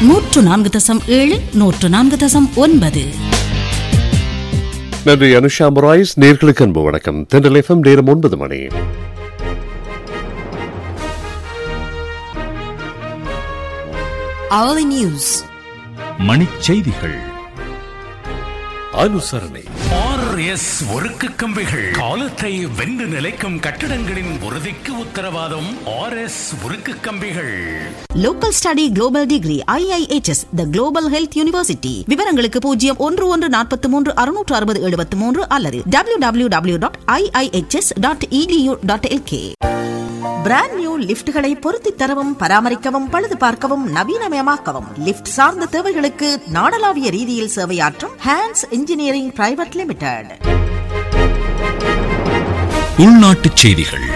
நூற்று நான்கு தசம் ஏழு நூற்று நான்கு தசம் ஒன்பது நன்றி அனுஷா மொராய்ஸ் நேர்களுக்கு அன்பு வணக்கம் தென்றல் எஃப்எம் நேரம் ஒன்பது மணி அவலி நியூஸ் மணிச்செய்திகள் அனுசரணை ஆர்எஸ் ஒருக்கு கம்பிகள் காலத்தை வென்று நிலைக்கும் கட்டிடங்களின் உறுதிக்கு உத்தரவாதம் ஆர்எஸ் உருக்கு கம்பிகள் local study global degree IIHS the global health university விவரங்களுக்கு பூஜ்ஜியம் ஒன்று ஒன்று நாற்பத்தி மூன்று அறுநூற்று அறுபது எழுபத்தி மூன்று அல்லது W W W dot IIHS dot EDU dot LK brand new லிப்ட்களை பொருத்தி தரவும் பராமரிக்கவும் பழுது பார்க்கவும் நவீனமயமாக்கவும் லிப்ட் சார்ந்த தேவைகளுக்கு நாடளாவிய ரீதியில் சேவையாற்றும் ஹேண்ட்ஸ் இன்ஜினியரிங் பிரைவேட் லிமிடெட் உள்நாட்டுச் செய்திகள்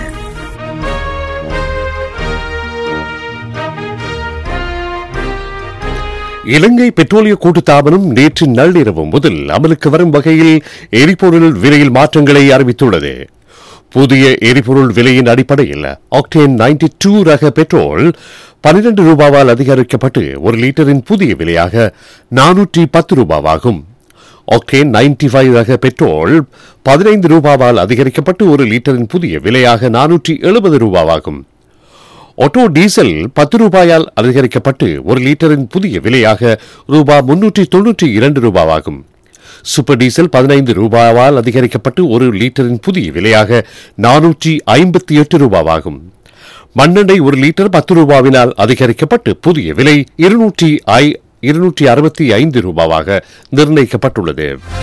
இலங்கை பெட்ரோலிய கூட்டுத்தாபனம் நேற்று நள்ளிரவு முதல் அமலுக்கு வரும் வகையில் எரிபொருள் விலையில் மாற்றங்களை அறிவித்துள்ளது புதிய எரிபொருள் விலையின் அடிப்படையில் ஆக்டேன் 92 டூ ரக பெட்ரோல் பனிரெண்டு ரூபாவால் அதிகரிக்கப்பட்டு ஒரு லிட்டரின் புதிய விலையாக நானூற்றி பத்து ரூபாவாகும் ஆக்டேன் 95 ஃபைவ் ரக பெட்ரோல் பதினைந்து ரூபாவால் அதிகரிக்கப்பட்டு ஒரு லிட்டரின் புதிய விலையாக நானூற்றி எழுபது ரூபாவாகும் ஆட்டோ டீசல் பத்து ரூபாயால் அதிகரிக்கப்பட்டு ஒரு லிட்டரின் புதிய விலையாக ரூபா முன்னூற்றி தொன்னூற்றி இரண்டு ரூபாவாகும் சூப்பர் டீசல் பதினைந்து ரூபாவால் அதிகரிக்கப்பட்டு ஒரு லிட்டரின் புதிய விலையாக நானூற்றி ஐம்பத்தி எட்டு ரூபாவாகும் மண்ணெண்ணெய் ஒரு லிட்டர் பத்து ரூபாவினால் அதிகரிக்கப்பட்டு புதிய விலை இருநூற்றி ஐ இருநூற்றி அறுபத்தி ஐந்து ரூபாவாக நிர்ணயிக்கப்பட்டுள்ளது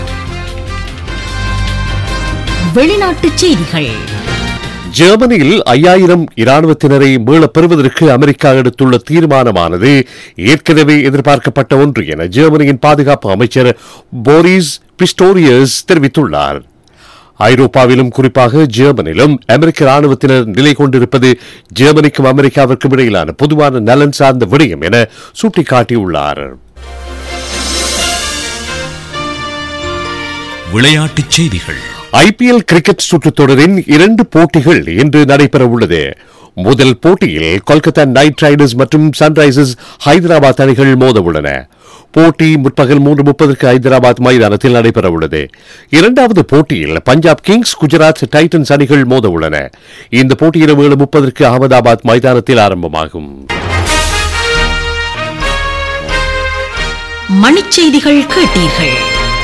வெளிநாட்டுச் செய்திகள் ஜெர்மனியில் ஐயாயிரம் இராணுவத்தினரை மீளப் பெறுவதற்கு அமெரிக்கா எடுத்துள்ள தீர்மானமானது ஏற்கனவே எதிர்பார்க்கப்பட்ட ஒன்று என ஜெர்மனியின் பாதுகாப்பு அமைச்சர் போரிஸ் பிஸ்டோரியஸ் தெரிவித்துள்ளார் ஐரோப்பாவிலும் குறிப்பாக ஜெர்மனிலும் அமெரிக்க ராணுவத்தினர் நிலை கொண்டிருப்பது ஜெர்மனிக்கும் அமெரிக்காவிற்கும் இடையிலான பொதுவான நலன் சார்ந்த விடயம் என சுட்டிக்காட்டியுள்ளார் விளையாட்டுச் செய்திகள் ஐபிஎல் கிரிக்கெட் சுற்றுத் தொடரின் இரண்டு போட்டிகள் இன்று நடைபெற உள்ளது முதல் போட்டியில் கொல்கத்தா நைட் ரைடர்ஸ் மற்றும் சன்ரைசர்ஸ் ஹைதராபாத் அணிகள் மோத உள்ளன போட்டி முற்பகல் மூன்று முப்பதற்கு ஹைதராபாத் மைதானத்தில் நடைபெற உள்ளது இரண்டாவது போட்டியில் பஞ்சாப் கிங்ஸ் குஜராத் டைட்டன்ஸ் அணிகள் மோத உள்ளன இந்த போட்டி இரவு ஏழு முப்பதற்கு அகமதாபாத் மைதானத்தில் ஆரம்பமாகும் மணிச்செய்திகள் கேட்டீர்கள்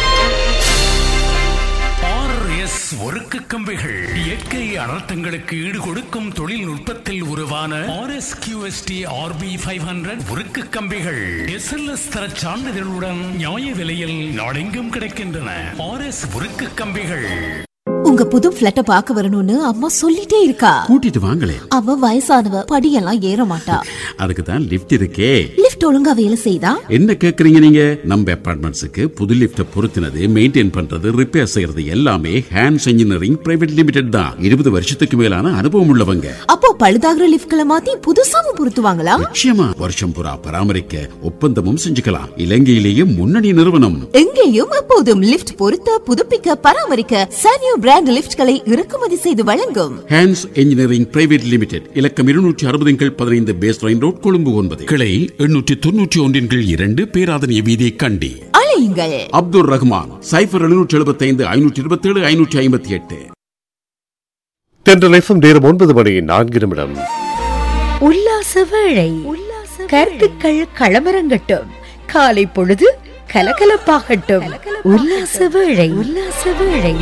ஆர்எஸ் ஒருக்கு கம்பிகள் இயற்கை அனர்த்தங்களுக்கு ஈடு கொடுக்கும் தொழில்நுட்பத்தில் உருவான RS QST RP five hundred உருக்கு கம்பிகள் எஸ்எல்எஸ் தர சான்றிதழுடன் நியாய விலையில் நாடெங்கும் கிடைக்கின்றன ஆர்எஸ் உருக்கு கம்பிகள் உங்க புது பிளட்ட பாக்க வரணும்னு அம்மா சொல்லிட்டே இருக்கா கூட்டிட்டு வாங்களே அவ வயசானவ படியெல்லாம் ஏற மாட்டா அதுக்கு தான் லிஃப்ட் இருக்கே லிஃப்ட் ஒழுங்கா வேலை செய்தா என்ன கேக்குறீங்க நீங்க நம்ம அபார்ட்மெண்ட்ஸுக்கு புது லிஃப்ட பொருத்தினது மெயின்டைன் பண்றது ரிப்பேர் செய்யறது எல்லாமே ஹேண்ட்ஸ் இன்ஜினியரிங் பிரைவேட் லிமிடெட் தான் இருபது வருஷத்துக்கு மேலான அனுபவம் உள்ளவங்க அப்போ பழுதாகிற லிஃப்ட்களை மாத்தி புதுசாவும் பொருத்துவாங்களா நிச்சயமா வருஷம் புறா பராமரிக்க ஒப்பந்தமும் செஞ்சுக்கலாம் இலங்கையிலேயே முன்னணி நிறுவனம் எங்கேயும் எப்போதும் லிஃப்ட் பொருத்த புதுப்பிக்க பராமரிக்க சானியோ பிராண்ட் லிஃப்ட்களை இறக்குமதி செய்து வழங்கும் ஹேண்ட்ஸ் இன்ஜினியரிங் பிரைவேட் லிமிடெட் இலக்கம் இருநூற்றி அறுபது கீழ் பதினைந்து பேஸ் லைன் ரோட் கொழும்பு ஒன்பது கிளை எண்ணூற்றி தொன்னூற்றி ஒன்றின் கீழ் இரண்டு பேராதனிய வீதி கண்டி அழையுங்கள் அப்துல் ரஹ்மான் சைபர் எழுநூற்றி எழுபத்தி ஐந்து ஐநூற்றி இருபத்தி ஏழு ஐநூற்றி ஐம்பத்தி எட்டு தென்றல் எஃப்எம் நேரம் ஒன்பது மணி நான்கு நிமிடம் உல்லாச வேளை கருத்துக்கள் களமரங்கட்டும் காலை பொழுது கலகலப்பாகட்டும் உல்லாச வேளை உல்லாச வேளை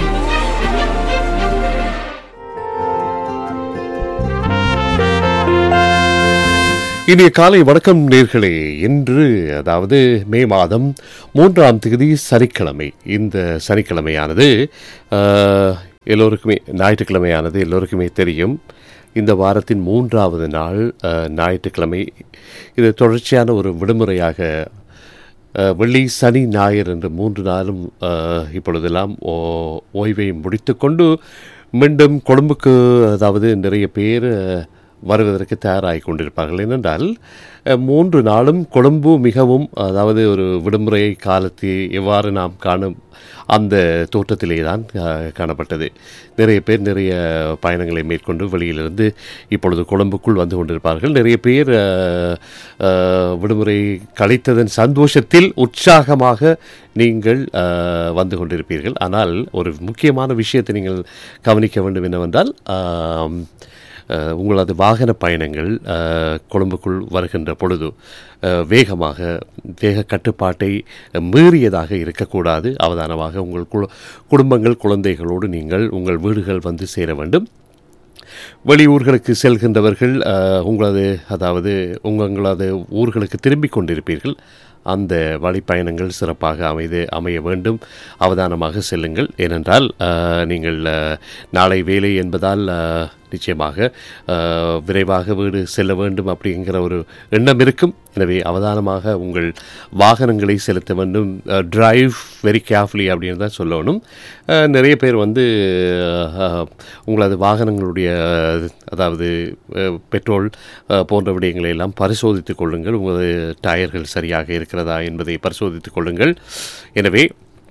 இனிய காலை வணக்கம் நேர்களே இன்று அதாவது மே மாதம் மூன்றாம் தேதி சனிக்கிழமை இந்த சனிக்கிழமையானது ஆஹ், எல்லோருக்குமே ஞாயிற்றுக்கிழமையானது எல்லோருக்குமே தெரியும் இந்த வாரத்தின் மூன்றாவது நாள் ஆஹ், ஞாயிற்றுக்கிழமை இது தொடர்ச்சியான ஒரு விடுமுறையாக ஆஹ், வெள்ளி சனி ஞாயிறு என்று மூன்று நாளும் ஆஹ், இப்பொழுதெல்லாம் ஓ- ஓய்வை முடித்துக்கொண்டு மீண்டும் கொழும்புக்கு அதாவது நிறைய பேர் வருவதற்கு தயாராகி கொண்டிருப்பார்கள் ஏனென்றால் அஹ், மூன்று நாளும் கொழும்பு மிகவும் அதாவது ஒரு விடுமுறை காலத்தை எவ்வாறு நாம் காணும் அந்த தோற்றத்திலே தான் அஹ், காணப்பட்டது நிறைய பேர் நிறைய பயணங்களை மேற்கொண்டு வெளியிலிருந்து இப்பொழுது கொழும்புக்குள் வந்து கொண்டிருப்பார்கள் நிறைய பேர் அஹ், அஹ், விடுமுறை கழித்ததன் சந்தோஷத்தில் உற்சாகமாக நீங்கள் அஹ், வந்து கொண்டிருப்பீர்கள் ஆனால் ஒரு முக்கியமான விஷயத்தை நீங்கள் கவனிக்க வேண்டும் என்னவென்றால் ஆம், அஹ், உங்களது வாகன பயணங்கள் அஹ், கொழும்புக்குள் வருகின்ற பொழுது அஹ், வேகமாக வேக கட்டுப்பாட்டை மீறியதாக இருக்கக்கூடாது அவதானமாக உங்கள் கு குடும்பங்கள் குழந்தைகளோடு நீங்கள் உங்கள் வீடுகள் வந்து சேர வேண்டும் வெளியூர்களுக்கு செல்கின்றவர்கள் அஹ், உங்களது அதாவது உங்களது ஊர்களுக்கு திரும்பிக் கொண்டிருப்பீர்கள் அந்த வழிப்பயணங்கள் சிறப்பாக அமைது அமைய வேண்டும் அவதானமாக செல்லுங்கள் ஏனென்றால் அஹ், நீங்கள் அஹ், நாளை வேலை என்பதால் அஹ், நிச்சயமாக அஹ், விரைவாக வீடு செல்ல வேண்டும் அப்படிங்கிற ஒரு எண்ணம் இருக்கும் எனவே அவதானமாக உங்கள் வாகனங்களை செலுத்த வேண்டும் டிரைவ் வெரி கேர்ஃபுல்லி அப்படின்னு தான் சொல்லணும் அஹ், நிறைய பேர் வந்து அஹ், உங்களது வாகனங்களுடைய அஹ், அதாவது அஹ், பெட்ரோல் அஹ், போன்ற விடயங்களை எல்லாம் பரிசோதித்துக் கொள்ளுங்கள் உங்களது டயர்கள் சரியாக இருக்கிறதா என்பதை பரிசோதித்துக் கொள்ளுங்கள் எனவே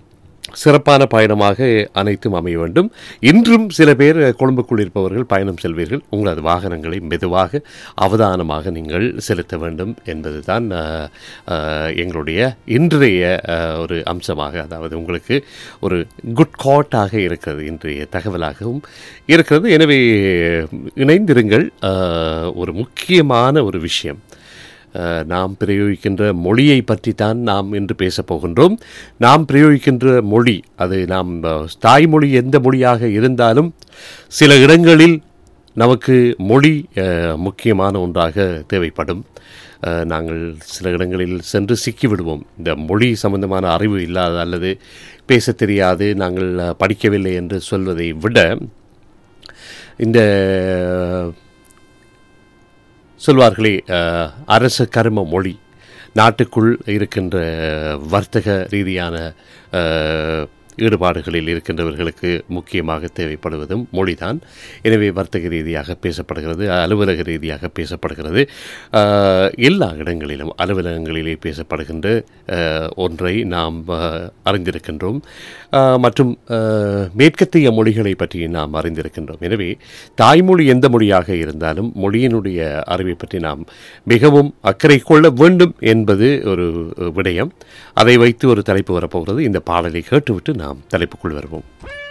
சிறப்பான பயணமாக அனைத்தும் அமைய வேண்டும் இன்றும் சில பேர் கொழும்புக்குள் இருப்பவர்கள் பயணம் செல்வீர்கள் உங்களது வாகனங்களை மெதுவாக அவதானமாக நீங்கள் செலுத்த வேண்டும் என்பதுதான் அஹ், அஹ், எங்களுடைய இன்றைய அஹ், ஒரு அம்சமாக அதாவது உங்களுக்கு ஒரு குட் காட்டாக இருக்கிறது இன்றைய தகவலாகவும் இருக்கிறது எனவே இணைந்திருங்கள் அஹ், ஒரு முக்கியமான ஒரு விஷயம் அஹ், நாம் பிரயோகிக்கின்ற மொழியை பற்றி தான் நாம் இன்று பேசப் போகின்றோம் நாம் பிரயோகிக்கின்ற மொழி அது நாம் அஹ், தாய்மொழி எந்த மொழியாக இருந்தாலும் சில இடங்களில் நமக்கு மொழி அஹ், முக்கியமான ஒன்றாக தேவைப்படும் அஹ், நாங்கள் சில இடங்களில் சென்று சிக்கிவிடுவோம் இந்த மொழி சம்பந்தமான அறிவு இல்லாத அல்லது பேசத் தெரியாது நாங்கள் அஹ், படிக்கவில்லை என்று சொல்வதை விட இந்த சொல்வார்களே அஹ், அரச கர்ம மொழி நாட்டுக்குள் இருக்கின்ற வர்த்தக ரீதியான அஹ், ஈடுபாடுகளில் இருக்கின்றவர்களுக்கு முக்கியமாக தேவைப்படுவதும் மொழிதான் எனவே வர்த்தக ரீதியாக பேசப்படுகிறது அலுவலக ரீதியாக பேசப்படுகிறது அஹ், எல்லா இடங்களிலும் அலுவலகங்களிலே பேசப்படுகின்ற அஹ், ஒன்றை நாம் அஹ், அறிந்திருக்கின்றோம் அஹ், மற்றும் அஹ், மேற்கத்திய மொழிகளை பற்றி நாம் அறிந்திருக்கின்றோம் எனவே தாய்மொழி எந்த மொழியாக இருந்தாலும் மொழியினுடைய அறிவை பற்றி நாம் மிகவும் அக்கறை கொள்ள வேண்டும் என்பது ஒரு விடயம் அதை வைத்து ஒரு தலைப்பு வரப்போகிறது இந்த பாடலை கேட்டுவிட்டு நாம் தலைப்புக்குள் வருவோம்